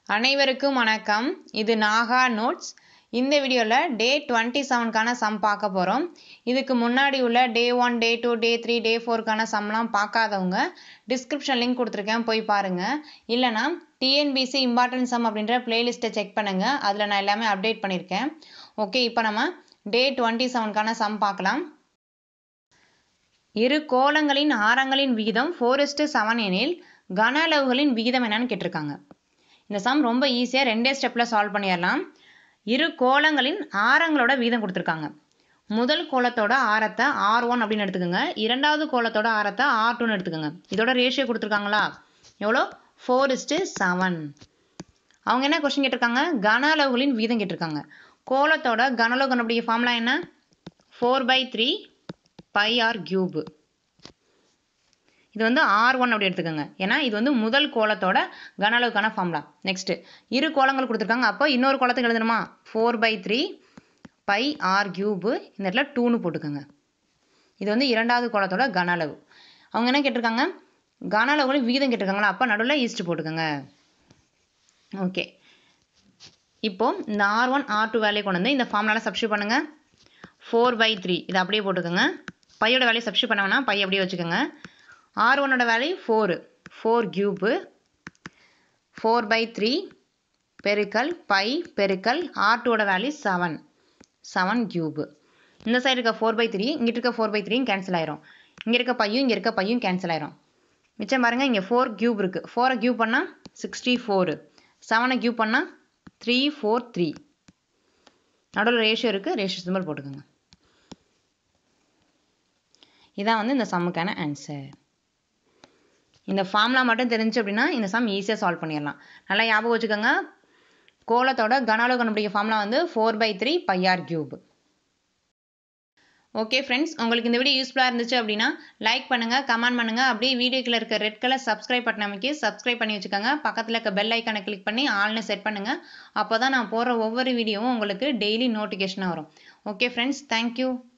அனைவருக்கும் வணக்கம் இது நாகா நோட்ஸ் இந்த வீடியோவில் டே டுவெண்ட்டி செவனுக்கான சம் பார்க்க போகிறோம் இதுக்கு முன்னாடி உள்ள day one day two day three day ஃபோருக்கான சம்லாம் பார்க்காதவங்க டிஸ்கிரிப்ஷன் லிங்க் கொடுத்துருக்கேன் போய் பாருங்கள் இல்லைனா டிஎன்பிசி இம்பார்ட்டன்ட் சம் அப்படின்ற பிளேலிஸ்ட்டை செக் பண்ணுங்கள் அதில் நான் எல்லாமே அப்டேட் பண்ணியிருக்கேன் ஓகே இப்போ நம்ம டே டுவெண்ட்டி செவனுக்கான சம் பார்க்கலாம் இரு கோளங்களின் ஆரங்களின் விகிதம் ஃபோர் செவன் எனில் கன அளவுகளின் விகிதம் என்னன்னு கேட்டிருக்காங்க இந்த சம் ரொம்ப ஈஸியாக ரெண்டே ஸ்டெப்பில் சால்வ் பண்ணிடலாம் இரு கோளங்களின் ஆரங்களோட வீதம் கொடுத்துருக்காங்க முதல் கோலத்தோட ஆரத்தை ஆர் ஒன் அப்படின்னு எடுத்துக்கோங்க இரண்டாவது கோலத்தோட ஆரத்தை ஆர் டூன்னு எடுத்துக்கோங்க இதோட ரேஷியோ கொடுத்துருக்காங்களா எவ்வளோ ஃபோர் இஸ்ட்டு செவன் அவங்க என்ன கொஸ்டின் கேட்டிருக்காங்க கன அளவுகளின் வீதம் கேட்டிருக்காங்க கோலத்தோட கனளவு கண்டுபிடிக்க ஃபார்முலா என்ன four pi three pi r cube இது வந்து ஆர் ஒன் அப்படி எடுத்துக்கோங்க ஏன்னா இது வந்து முதல் கோலத்தோட கன அளவுக்கான ஃபார்முலா நெக்ஸ்ட்டு இரு கோலங்கள் கொடுத்துருக்காங்க அப்போ இன்னொரு கோலத்துக்கு எழுதணுமா four pi three pi r cube இந்த இடத்துல டூன்னு போட்டுக்கோங்க இது வந்து இரண்டாவது கோலத்தோட கன அளவு அவங்க என்ன கேட்டிருக்காங்க கன அளவுகளும் விகிதம் கேட்டிருக்காங்களா அப்போ நடுவில் ஈஸ்ட் போட்டுக்கோங்க ஓகே இப்போ இந்த ஆர் ஒன் ஆர் டூ வேலையை கொண்டு வந்து இந்த ஃபார்முலாவில் சப்ஸ்டியூட் பண்ணுங்கள் ஃபோர் பை த்ரீ இதை அப்படியே போட்டுக்கோங்க பையோட வேலையை சப்ஸ்டியூட் பண்ண வேணாம் பை அப்படியே வச்சுக்கோங்க ஆர் ஒன்னோட value four four cube four pi three பெருக்கல் பை பெருக்கல் ஆர் டூவோட வேல்யூ செவன் செவன் கியூபு இந்த சைடு இருக்க ஃபோர் பை த்ரீ இங்கிட்டு இருக்க ஃபோர் பை த்ரீயும் கேன்சல் ஆயிரும் இங்கே இருக்க பையும் இங்கே இருக்க பையும் கேன்சல் ஆயிரும் மிச்சம் பாருங்கள் இங்கே ஃபோர் கியூப் இருக்குது ஃபோரை கியூப் பண்ணால் சிக்ஸ்டி ஃபோரு செவனை கியூப் பண்ணால் த்ரீ ஃபோர் த்ரீ நடுவில் ரேஷியோ இருக்குது ரேஷியோ சிம்பிள் போட்டுக்கோங்க இதான் வந்து இந்த சம்முக்கான ஆன்சர் இந்த ஃபார்முலா மட்டும் தெரிஞ்சு அப்படின்னா இந்த சம் ஈஸியாக சால்வ் பண்ணிடலாம் நல்லா ஞாபகம் வச்சுக்கோங்க கோலத்தோட கனாலோ கண்டுபிடிக்க ஃபார்முலா வந்து four pi three pi r cube okay friends உங்களுக்கு இந்த வீடியோ யூஸ்ஃபுல்லாக இருந்துச்சு அப்படின்னா லைக் பண்ணுங்கள் கமெண்ட் பண்ணுங்கள் அப்படியே வீடியோக்கில் இருக்க ரெட் கலர் சப்ஸ்கிரைப் பட்டன் அமைக்கி சப்ஸ்கிரைப் பண்ணி வச்சுக்கோங்க பக்கத்தில் இருக்க பெல் ஐக்கானை கிளிக் பண்ணி ஆல்னு செட் பண்ணுங்கள் அப்போ தான் நான் போடுற ஒவ்வொரு வீடியோவும் உங்களுக்கு டெய்லி நோட்டிஃபிகேஷனாக வரும் ஓகே ஃப்ரெண்ட்ஸ் தேங்க்யூ